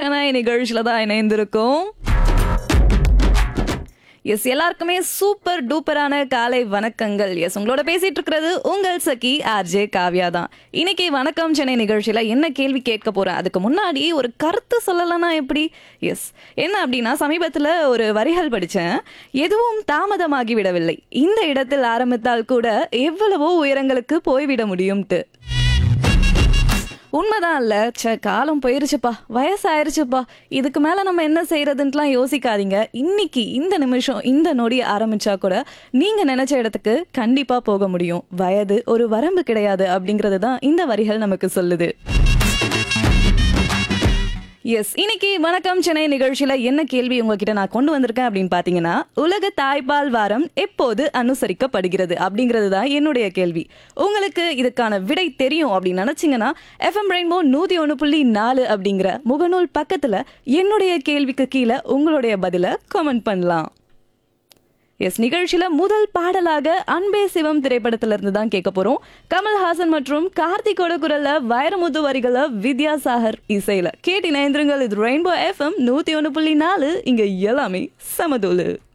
சென்னை நிகழ்ச்சியில தான் இணைந்திருக்கோம் எஸ் எல்லாருக்குமே சூப்பர் டூப்பரான காலை வணக்கங்கள் எஸ் உங்களோட பேசிட்டு இருக்கிறது உங்கள் சகி ஆர்ஜே காவ்யா தான் இன்னைக்கு வணக்கம் சென்னை நிகழ்ச்சியில என்ன கேள்வி கேட்க போறேன் அதுக்கு முன்னாடி ஒரு கருத்து சொல்லலைன்னா எப்படி எஸ் என்ன அப்படின்னா சமீபத்தில் ஒரு வரிகள் படித்தேன் எதுவும் தாமதமாகி விடவில்லை இந்த இடத்தில் ஆரம்பித்தால் கூட எவ்வளவோ உயரங்களுக்கு போய்விட முடியும்ட்டு உண்மைதான் இல்ல ச்சே காலம் போயிருச்சுப்பா வயசாயிருச்சுப்பா இதுக்கு மேல நம்ம என்ன செய்யறதுன்ட்டுலாம் யோசிக்காதீங்க இன்னைக்கு இந்த நிமிஷம் இந்த நொடி ஆரம்பிச்சா கூட நீங்க நினைச்ச இடத்துக்கு கண்டிப்பா போக முடியும் வயது ஒரு வரம்பு கிடையாது அப்படிங்கிறது தான் இந்த வரிகள் நமக்கு சொல்லுது எஸ் இன்னைக்கு வணக்கம் சென்னை நிகழ்ச்சியில என்ன கேள்வி உங்ககிட்ட நான் கொண்டு வந்திருக்கேன் அப்படின்னு பாத்தீங்கன்னா உலக தாய்ப்பால் வாரம் எப்போது அனுசரிக்கப்படுகிறது அப்படிங்கிறது தான் என்னுடைய கேள்வி உங்களுக்கு இதுக்கான விடை தெரியும் அப்படின்னு நினைச்சீங்கன்னா எஃப்எம் ரெயின்போ நூத்தி ஒன்று புள்ளி நாலு அப்படிங்கிற முகநூல் பக்கத்துல என்னுடைய கேள்விக்கு கீழே உங்களுடைய பதில கமெண்ட் பண்ணலாம் எஸ் நிகழ்ச்சியில முதல் பாடலாக அன்பே சிவம் திரைப்படத்துல இருந்து தான் கேட்க போறோம் கமல்ஹாசன் மற்றும் கார்த்திகோட குரல்ல வைரமுத்து வரிகள வித்யாசாகர் இசையில கேட்டு இணைந்திருங்கள் இது ரெயின்போ எஃப்எம் நூத்தி ஒன்று புள்ளி நாலு இங்க எல்லாமே சமதூளு